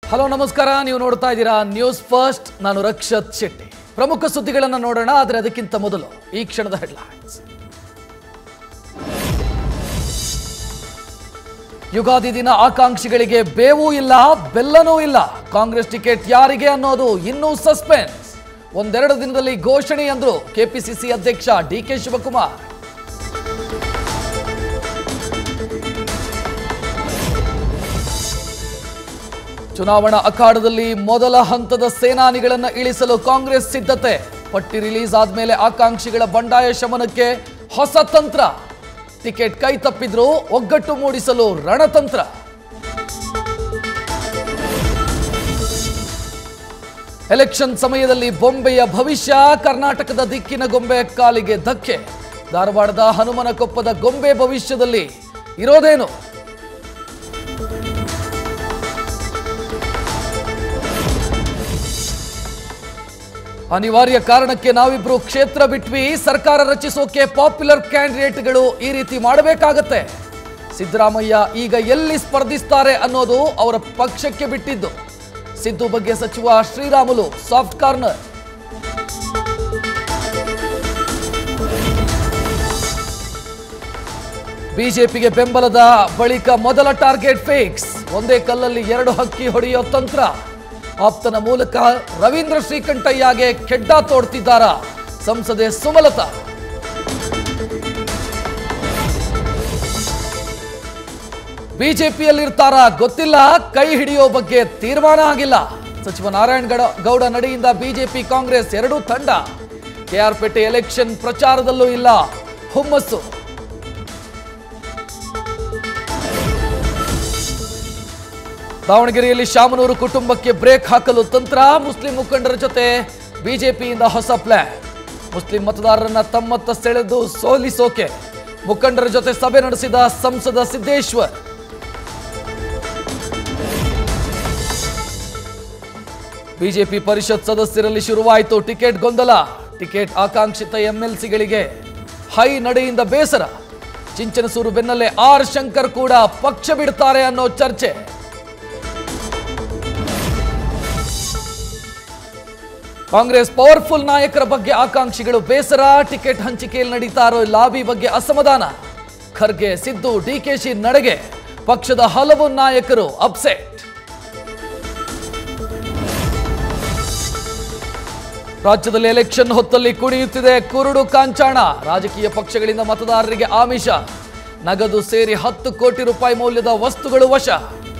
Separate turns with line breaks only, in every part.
hello ನಮಸ್ಕಾರ ನೀವು ನೋಡ್ತಾ ಇದ್ದೀರಾ ನ್ಯೂಸ್ ಫಸ್ಟ್ ನಾನು ರಕ್ಷತ್ ಶೆಟ್ಟಿ ಪ್ರಮುಖ ಸುದ್ದಿಗಳನ್ನು ನೋಡೋಣ ಆದರೆ ಅದಕ್ಕಿಂತ ಮೊದಲು ಈ ಕ್ಷಣದ ಹೆಡ್ಲೈನ್ಸ್ ಯುಗಾದಿ ದಿನ ಆಕಾಂಕ್ಷಿಗಳಿಗೆ ಬೇವೂ ಇಲ್ಲ ಬೆಲ್ಲನೂ ಇಲ್ಲ ಕಾಂಗ್ರೆಸ್ ಟಿಕೆಟ್ ಯಾರಿಗೆ ಅನ್ನೋದು ಇನ್ನೂ ಸಸ್ಪೆನ್ಸ್ ಒಂದೆರಡು ದಿನದಲ್ಲಿ ಘೋಷಣೆ ಅಂದ್ರು ಕೆಪಿಸಿಸಿ ಅಧ್ಯಕ್ಷ ಡಿ ಕೆ ಶಿವಕುಮಾರ್ ಚುನಾವಣಾ ಅಖಾಡದಲ್ಲಿ ಮೊದಲ ಹಂತದ ಸೇನಾನಿಗಳನ್ನು ಇಳಿಸಲು ಕಾಂಗ್ರೆಸ್ ಸಿದ್ಧತೆ ಪಟ್ಟಿ ರಿಲೀಸ್ ಆದ್ಮೇಲೆ ಆಕಾಂಕ್ಷಿಗಳ ಬಂಡಾಯ ಶಮನಕ್ಕೆ ಹೊಸ ತಂತ್ರ ಟಿಕೆಟ್ ಕೈ ತಪ್ಪಿದ್ರೂ ಒಗ್ಗಟ್ಟು ಮೂಡಿಸಲು ರಣತಂತ್ರ ಎಲೆಕ್ಷನ್ ಸಮಯದಲ್ಲಿ ಬೊಂಬೆಯ ಭವಿಷ್ಯ ಕರ್ನಾಟಕದ ದಿಕ್ಕಿನ ಗೊಂಬೆ ಕಾಲಿಗೆ ಧಕ್ಕೆ ಧಾರವಾಡದ ಹನುಮನಕೊಪ್ಪದ ಗೊಂಬೆ ಭವಿಷ್ಯದಲ್ಲಿ ಇರೋದೇನು ಅನಿವಾರ್ಯ ಕಾರಣಕ್ಕೆ ನಾವಿಬ್ರು ಕ್ಷೇತ್ರ ಬಿಟ್ವಿ ಸರ್ಕಾರ ರಚಿಸೋಕೆ ಪಾಪ್ಯುಲರ್ ಕ್ಯಾಂಡಿಡೇಟ್ಗಳು ಈ ರೀತಿ ಮಾಡಬೇಕಾಗತ್ತೆ ಸಿದ್ದರಾಮಯ್ಯ ಈಗ ಎಲ್ಲಿ ಸ್ಪರ್ಧಿಸ್ತಾರೆ ಅನ್ನೋದು ಅವರ ಪಕ್ಷಕ್ಕೆ ಬಿಟ್ಟಿದ್ದು ಸಿದ್ದು ಬಗ್ಗೆ ಸಚಿವ ಶ್ರೀರಾಮುಲು ಸಾಫ್ಟ್ ಕಾರ್ನರ್ ಬಿಜೆಪಿಗೆ ಬೆಂಬಲದ ಬಳಿಕ ಮೊದಲ ಟಾರ್ಗೆಟ್ ಫಿಕ್ಸ್ ಒಂದೇ ಕಲ್ಲಲ್ಲಿ ಎರಡು ಹಕ್ಕಿ ಹೊಡೆಯೋ ತಂತ್ರ ಆಪ್ತನ ಮೂಲಕ ರವೀಂದ್ರ ಶ್ರೀಕಂಠಯ್ಯಗೆ ಕೆಡ್ಡ ತೋಡ್ತಿದ್ದಾರ ಸಂಸದೆ ಸುಮಲತಾ ಬಿಜೆಪಿಯಲ್ಲಿರ್ತಾರ ಗೊತ್ತಿಲ್ಲ ಕೈ ಹಿಡಿಯೋ ಬಗ್ಗೆ ತೀರ್ಮಾನ ಆಗಿಲ್ಲ ಸಚಿವ ನಾರಾಯಣ ಗಡ ಗೌಡ ನಡೆಯಿಂದ ಬಿಜೆಪಿ ಕಾಂಗ್ರೆಸ್ ಎರಡೂ ತಂಡ ಕೆಆರ್ಪೇಟೆ ಎಲೆಕ್ಷನ್ ಪ್ರಚಾರದಲ್ಲೂ ಇಲ್ಲ ಹುಮ್ಮಸ್ಸು ದಾವಣಗೆರೆಯಲ್ಲಿ ಶಾಮನೂರು ಕುಟುಂಬಕ್ಕೆ ಬ್ರೇಕ್ ಹಾಕಲು ತಂತ್ರ ಮುಸ್ಲಿಂ ಮುಖಂಡರ ಜೊತೆ ಬಿಜೆಪಿಯಿಂದ ಹೊಸ ಪ್ಲಾನ್ ಮುಸ್ಲಿಂ ಮತದಾರರನ್ನ ತಮ್ಮತ್ತ ಸೆಳೆದು ಸೋಲಿಸೋಕೆ ಮುಖಂಡರ ಜೊತೆ ಸಭೆ ನಡೆಸಿದ ಸಂಸದ ಸಿದ್ದೇಶ್ವರ್ ಬಿಜೆಪಿ ಪರಿಷತ್ ಸದಸ್ಯರಲ್ಲಿ ಶುರುವಾಯಿತು ಟಿಕೆಟ್ ಗೊಂದಲ ಟಿಕೆಟ್ ಆಕಾಂಕ್ಷಿತ ಎಂಎಲ್ಸಿಗಳಿಗೆ ಹೈ ನಡೆಯಿಂದ ಬೇಸರ ಚಿಂಚನಸೂರು ಬೆನ್ನಲ್ಲೇ ಆರ್ ಶಂಕರ್ ಕೂಡ ಪಕ್ಷ ಬಿಡ್ತಾರೆ ಅನ್ನೋ ಚರ್ಚೆ ಕಾಂಗ್ರೆಸ್ ಪವರ್ಫುಲ್ ನಾಯಕರ ಬಗ್ಗೆ ಆಕಾಂಕ್ಷಿಗಳು ಬೇಸರ ಟಿಕೆಟ್ ಹಂಚಿಕೆಯಲ್ಲಿ ನಡೀತಾ ಇರೋ ಲಾಬಿ ಬಗ್ಗೆ ಅಸಮಾಧಾನ ಖರ್ಗೆ ಸಿದ್ದು ಡಿಕೆಶಿ ನಡೆಗೆ ಪಕ್ಷದ ಹಲವು ನಾಯಕರು ಅಪ್ಸೆಟ್ ರಾಜ್ಯದಲ್ಲಿ ಎಲೆಕ್ಷನ್ ಹೊತ್ತಲ್ಲಿ ಕುಣಿಯುತ್ತಿದೆ ಕುರುಡು ಕಾಂಚಾಣ ರಾಜಕೀಯ ಪಕ್ಷಗಳಿಂದ ಮತದಾರರಿಗೆ ಆಮಿಷ ನಗದು ಸೇರಿ ಹತ್ತು ಕೋಟಿ ರೂಪಾಯಿ ಮೌಲ್ಯದ ವಸ್ತುಗಳು ವಶ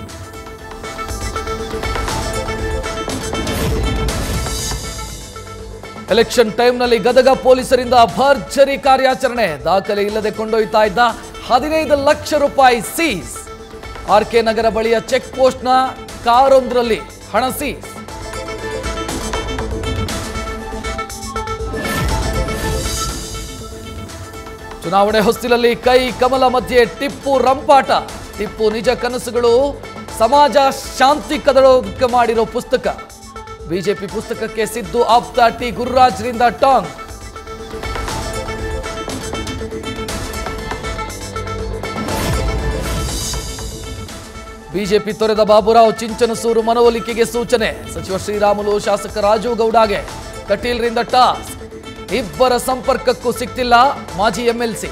ಎಲೆಕ್ಷನ್ ಟೈಮ್ನಲ್ಲಿ ಗದಗ ಪೊಲೀಸರಿಂದ ಭರ್ಜರಿ ಕಾರ್ಯಾಚರಣೆ ದಾಖಲೆ ಇಲ್ಲದೆ ಕೊಂಡೊಯ್ತಾ ಇದ್ದ ಹದಿನೈದು ಲಕ್ಷ ರೂಪಾಯಿ ಸೀಸ್ ಆರ್ ಕೆ ನಗರ ಬಳಿಯ ಚೆಕ್ ಪೋಸ್ಟ್ನ ಕಾರೊಂದರಲ್ಲಿ ಹಣ ಸೀಸ್ ಚುನಾವಣೆ ಹೊಸ್ತಿಲಲ್ಲಿ ಕೈ ಕಮಲ ಮಧ್ಯೆ ಟಿಪ್ಪು ರಂಪಾಟ ಟಿಪ್ಪು ನಿಜ ಕನಸುಗಳು ಸಮಾಜ ಶಾಂತಿ ಕದಡೋದಕ್ಕೆ ಮಾಡಿರೋ ಪುಸ್ತಕ ಬಿಜೆಪಿ ಪುಸ್ತಕಕ್ಕೆ ಸಿದ್ದು ಆಪ್ತ ಟಿ ಗುರುರಾಜ್ರಿಂದ ಟಾಂಗ್ ಬಿಜೆಪಿ ತೊರೆದ ಬಾಬುರಾವ್ ಚಿಂಚನಸೂರು ಮನವೊಲಿಕೆಗೆ ಸೂಚನೆ ಸಚಿವ ಶ್ರೀರಾಮುಲು ಶಾಸಕ ರಾಜು ಗೌಡಗೆ ಕಟೀಲ್ರಿಂದ ಟಾಸ್ಕ್ ಇಬ್ಬರ ಸಂಪರ್ಕಕ್ಕೂ ಸಿಗ್ತಿಲ್ಲ ಮಾಜಿ ಎಂಎಲ್ಸಿ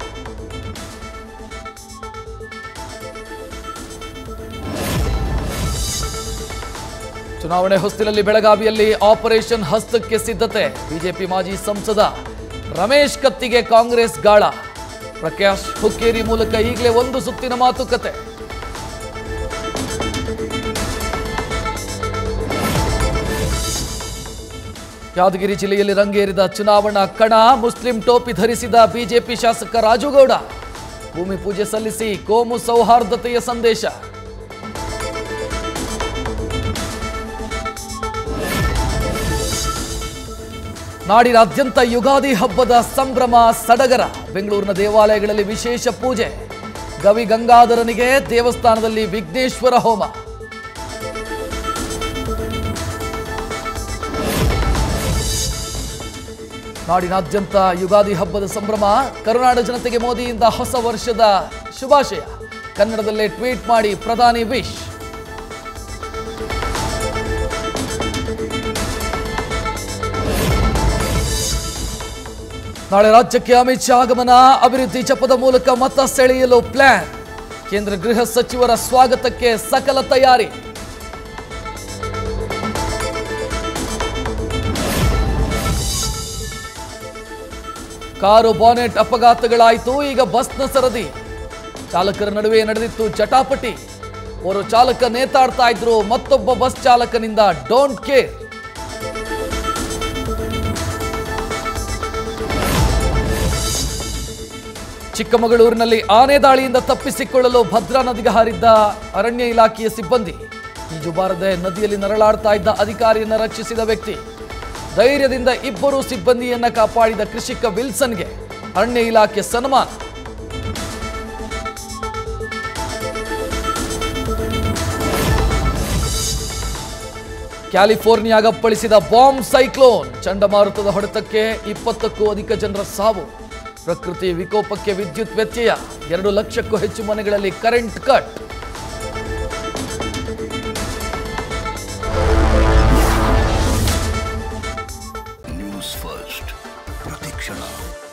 ಚುನಾವಣೆ ಹೊಸ್ತಿಲಲ್ಲಿ ಬೆಳಗಾವಿಯಲ್ಲಿ ಆಪರೇಷನ್ ಹಸ್ತಕ್ಕೆ ಸಿದ್ಧತೆ ಬಿಜೆಪಿ ಮಾಜಿ ಸಂಸದ ರಮೇಶ್ ಕತ್ತಿಗೆ ಕಾಂಗ್ರೆಸ್ ಗಾಳ ಪ್ರಕಾಶ್ ಹುಕ್ಕೇರಿ ಮೂಲಕ ಈಗಲೇ ಒಂದು ಸುತ್ತಿನ ಮಾತುಕತೆ ಯಾದಗಿರಿ ಜಿಲ್ಲೆಯಲ್ಲಿ ರಂಗೇರಿದ ಚುನಾವಣಾ ಕಣ ಮುಸ್ಲಿಂ ಟೋಪಿ ಧರಿಸಿದ ಬಿಜೆಪಿ ಶಾಸಕ ರಾಜುಗೌಡ ಭೂಮಿ ಪೂಜೆ ಸಲ್ಲಿಸಿ ಕೋಮು ಸೌಹಾರ್ದತೆಯ ಸಂದೇಶ ನಾಡಿನಾದ್ಯಂತ ಯುಗಾದಿ ಹಬ್ಬದ ಸಂಭ್ರಮ ಸಡಗರ ಬೆಂಗಳೂರಿನ ದೇವಾಲಯಗಳಲ್ಲಿ ವಿಶೇಷ ಪೂಜೆ ಗವಿ ಗಂಗಾಧರನಿಗೆ ದೇವಸ್ಥಾನದಲ್ಲಿ ವಿಘ್ನೇಶ್ವರ ಹೋಮ ನಾಡಿನಾದ್ಯಂತ ಯುಗಾದಿ ಹಬ್ಬದ ಸಂಭ್ರಮ ಕರುನಾಡ ಜನತೆಗೆ ಮೋದಿಯಿಂದ ಹೊಸ ವರ್ಷದ ಶುಭಾಶಯ ಕನ್ನಡದಲ್ಲೇ ಟ್ವೀಟ್ ಮಾಡಿ ಪ್ರಧಾನಿ ವಿಶ್ ನಾಳೆ ರಾಜ್ಯಕ್ಕೆ ಅಮಿತ್ ಶಾ ಆಗಮನ ಅಭಿವೃದ್ಧಿ ಜಪದ ಮೂಲಕ ಮತ ಸೆಳೆಯಲು ಪ್ಲಾನ್ ಕೇಂದ್ರ ಗೃಹ ಸಚಿವರ ಸ್ವಾಗತಕ್ಕೆ ಸಕಲ ತಯಾರಿ ಕಾರು ಬಾನೆಟ್ ಅಪಘಾತಗಳಾಯಿತು ಈಗ ಬಸ್ನ ಸರದಿ ಚಾಲಕರ ನಡುವೆ ನಡೆದಿತ್ತು ಜಟಾಪಟಿ ಓರ್ವ ಚಾಲಕ ನೇತಾಡ್ತಾ ಇದ್ರು ಮತ್ತೊಬ್ಬ ಬಸ್ ಚಾಲಕನಿಂದ ಡೋಂಟ್ ಕೇರ್ ಚಿಕ್ಕಮಗಳೂರಿನಲ್ಲಿ ಆನೆ ದಾಳಿಯಿಂದ ತಪ್ಪಿಸಿಕೊಳ್ಳಲು ಭದ್ರಾ ನದಿಗೆ ಹಾರಿದ್ದ ಅರಣ್ಯ ಇಲಾಖೆಯ ಸಿಬ್ಬಂದಿ ಈಜು ಬಾರದೆ ನದಿಯಲ್ಲಿ ನರಳಾಡ್ತಾ ಇದ್ದ ಅಧಿಕಾರಿಯನ್ನ ರಕ್ಷಿಸಿದ ವ್ಯಕ್ತಿ ಧೈರ್ಯದಿಂದ ಇಬ್ಬರು ಸಿಬ್ಬಂದಿಯನ್ನ ಕಾಪಾಡಿದ ಕೃಷಿಕ ವಿಲ್ಸನ್ಗೆ ಅರಣ್ಯ ಇಲಾಖೆ ಸನ್ಮಾನ ಕ್ಯಾಲಿಫೋರ್ನಿಯಾಗ ಅಪ್ಪಳಿಸಿದ ಬಾಂಬ್ ಸೈಕ್ಲೋನ್ ಚಂಡಮಾರುತದ ಹೊಡೆತಕ್ಕೆ ಇಪ್ಪತ್ತಕ್ಕೂ ಅಧಿಕ ಜನರ ಸಾವು ಪ್ರಕೃತಿ ವಿಕೋಪಕ್ಕೆ ವಿದ್ಯುತ್ ವ್ಯತ್ಯಯ ಎರಡು ಲಕ್ಷಕ್ಕೂ ಹೆಚ್ಚು ಮನೆಗಳಲ್ಲಿ ಕರೆಂಟ್ ಕಟ್
ನ್ಯೂಸ್ ಫಸ್ಟ್ ಪ್ರತಿಕ್ಷಣ